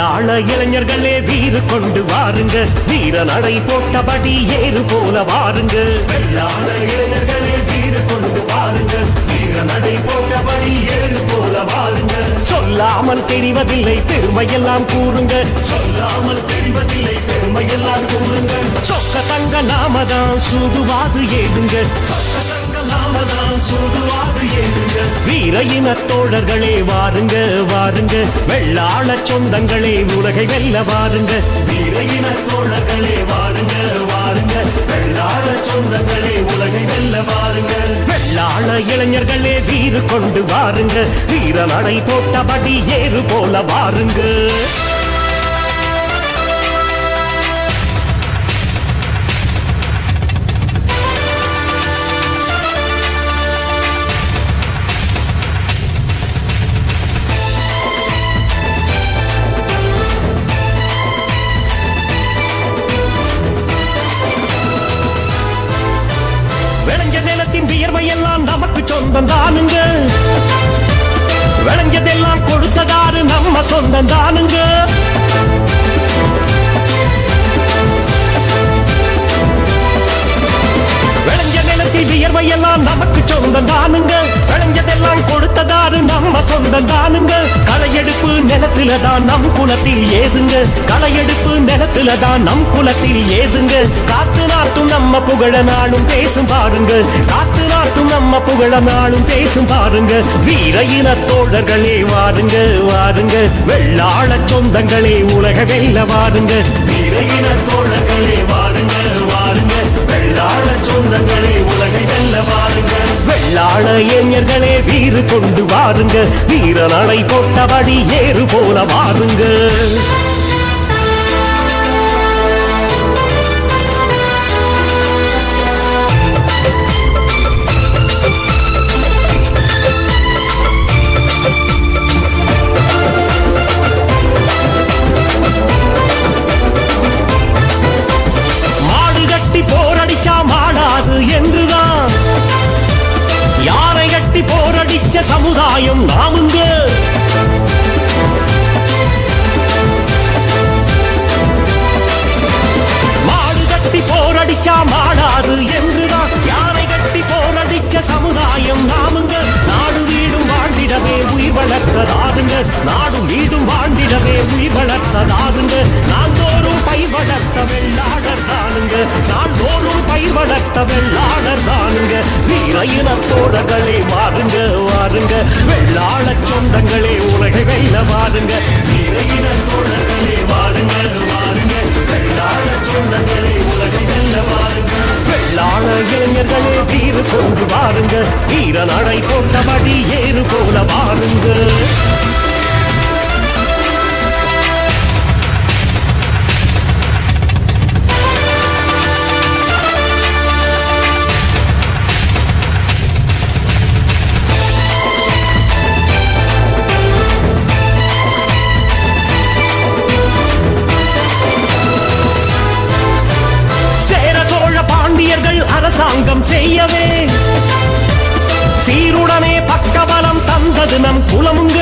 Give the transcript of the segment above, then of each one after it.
வெள்ளாள இளைஞர்களே வீறு கொண்டு வாருங்க வீர நடை போட்டபடி ஏறு போல வாருங்க வெள்ளாள இளைஞர்களே வீறு கொண்டு வாருங்க வீர நடை போட்டபடி ஏறு போல வாருங்க சொல்லாமல் தெரிவதில்லை பெருமையெல்லாம் கூறுங்க சொல்லாமல் தெரிவதில்லை பெருமையெல்லாம் கூறுங்க சொக்க தங்க நாமதான் சூதுவாது ஏதுங்க சொக்க தங்க நாமதான் சூதுவாது ஏதுங்க வீர இன தோழர்களே வாருங்க வாருங்க வெள்ளாள சொந்தங்களே உலகை வெல்ல வாருங்க வீர இன தோழர்களே வாருங்க வாருங்க வெள்ளாள சொந்தங்களே உலகை வெல்ல வாருங்க வெள்ளாள இளைஞர்களே வீறு கொண்டு வாருங்க வீர நடை போட்டபடி ஏறு போல வாருங்க விளைஞ்ச நிலத்தின் வியர்வை எல்லாம் நமக்கு சொந்தம் தானுங்க விளைஞ்சதெல்லாம் கொடுத்ததாரு நம்ம சொந்தம் தானுங்க விளைஞ்ச நிலத்தில் வியர்வை எல்லாம் நமக்கு சொந்தம் தானுங்க விளைஞ்சதெல்லாம் கொடுத்ததாரு நம்ம சொந்தம் தானுங்க களையெடுப்பு நிலத்துல தான் நம் குலத்தில் ஏதுங்க களையெடுப்பு நிலத்துல தான் நம் குலத்தில் ஏதுங்க காத்து நாட்டும் நம்ம புகழ நாளும் பேசும் பாருங்க காத்து நாட்டும் நம்ம புகழ நாளும் பேசும் பாருங்க வீர இன தோழர்களே வாருங்க வாருங்க வெள்ளாள சொந்தங்களே உலக வெல்ல வாருங்க வீர இன தோழர்களே வாருங்க வாருங்க வெள்ளாள சொந்தங்களே உலகை வெல்ல வாருங்க வெள்ளாள இளைஞர்களே வீறு கொண்டு வாருங்க வீர நடை போட்டபடி ஏறு போல வாருங்க மாடு கட்டி போரடிச்சா மாடாது என்றுதான் யாரை கட்டி போரடிச்ச சமுதாயம் நாமுங்க மாடு கட்டி போரடிச்சா மாடாது என்றுதான் யாரை கட்டி போரடிச்ச சமுதாயம் நாமுங்க நாடு வீடும் வாழ்ந்திடவே உயிர் வளர்த்ததாருங்க நாடும் வீடும் வாழ்ந்திடவே உயிர் வளர்த்ததாருங்க நாள்தோறும் பை வளர்த்த வெள்ளாளர் தானுங்க நாள்தோறும் பை வளர்த்த வெள்ளாளர் தானுங்க வீர இனத்தோடர்களே வாருங்க வாருங்க வெள்ளாள சொந்தங்களே உலகை வெல்ல வாருங்க வீர இனத்தோடர்களே வாருங்க வாருங்க வெள்ளாள சொந்தங்களே உலகை வெல்ல வாருங்க வெள்ளாள இளைஞர்களே வீறு கொண்டு வாருங்க வீர நடை போட்டபடி ஏறு போல வாருங்க சேர சோழ பாண்டியர்கள் அரசாங்கம் செய்யவே சீருடனே பக்கபலம் தந்தது நம் குலமுங்க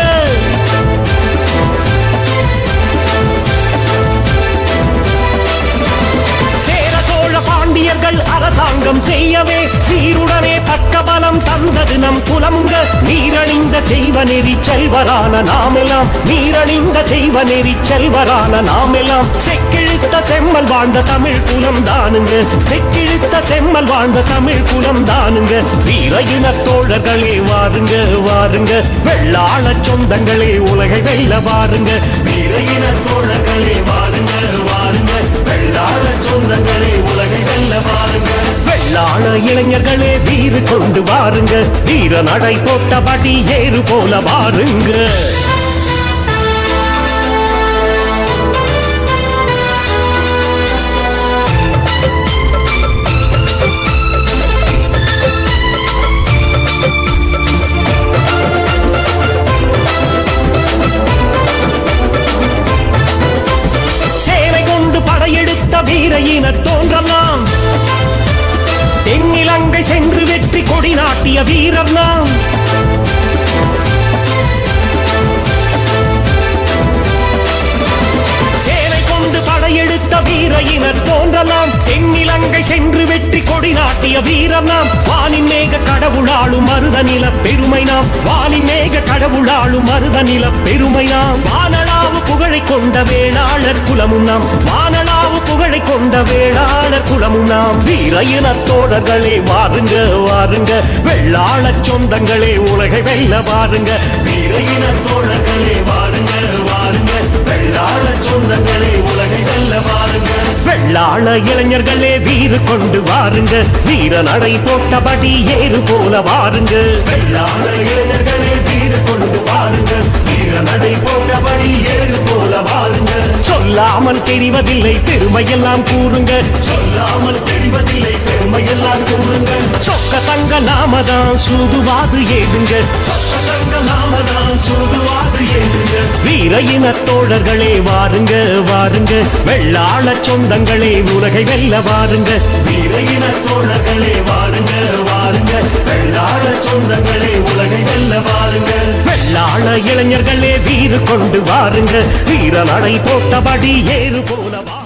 சேர சோழ பாண்டியர்கள் அரசாங்கம் செய்யவே சீருடனே பக்கபலம் தந்தது நம் குலமுங்க நீரணிந்த செய்வ நெறி செல்வரான நாமெல்லாம் நீரணிந்த செய்வ நெறி செல்வரான நாமெல்லாம் செக்கிழுத்த செம்மல் வாழ்ந்த தமிழ் குலம் தானுங்க செக்கிழுத்த செம்மல் வாழ்ந்த தமிழ் குலம் தானுங்க வீர இன தோழர்களே வாருங்க வாருங்க வெள்ளாள சொந்தங்களே உலகை வெல்ல வாருங்க வீர இன தோழர்களே வாருங்க வாருங்க வெள்ளாள சொந்தங்களே உலகை வெல்ல வாருங்க வெள்ளாள இளைஞர்களே வீறு கொண்டு வாருங்க வீர நடை போட்டபடி ஏறு போல வாருங்க சேனை கொண்டு படையெடுத்த வீர இனர் தோன்றலாம் தென்னிலங்கை சென்று வெற்றி கொடி நாட்டிய வீரர் நாம் வீரையினர் தோன்றலாம் தென்னிலங்கை சென்று வெற்றி கொடி நாட்டிய வீரர் நாம் வானின் மேக கடவுளாளும் மருத நில பெருமை நாம் வானின் மேக கடவுளாளும் மருத நில பெருமை நாம் வானளாவு புகழை கொண்ட வேளாளர் குலமும் நாம் வானளாவு புகழை கொண்ட வேளாளர் குலமும் நாம் வீரையினர் தோழர்களே வாருங்க வாருங்க வெள்ளாள சொந்தங்களே உலகை வெல்ல வாருங்க வீரையினர் தோழர்களே வாருங்க வாருங்க வெள்ளாள சொந்தங்களே உலகை வெல்ல வாருங்க வெள்ளாள இளைஞர்களே வீறு கொண்டு வாருங்க வீர நடை போட்டபடி ஏறு போல வாருங்க வெள்ளாள இளைஞர்களே வீறு கொண்டு வாருங்க வீர நடை போட்டபடி ஏறு போல வாருங்க சொல்லாமல் தெரிவதில்லை பெருமையெல்லாம் கூறுங்க சொல்லாமல் தெரிவதில்லை பெருமையெல்லாம் கூறுங்க சொக்க தங்க நாமதான் சூதுவாது ஏதுங்க சொக்க தங்க நாமதான் சூதுவாது ஏதுங்க வீரையின தோழர்களே வாருங்க வாருங்க வெள்ளாள சொந்தங்களே உலகை வெல்ல வாருங்க வீரையின தோழர்களே வாருங்க வாருங்க வெள்ளாள சொந்தங்களே உலகை வெல்ல வாருங்க வெள்ளாள இளைஞர்களே வீறு கொண்டு வாருங்க வீர நடை போட்டபடி ஏறு போல வா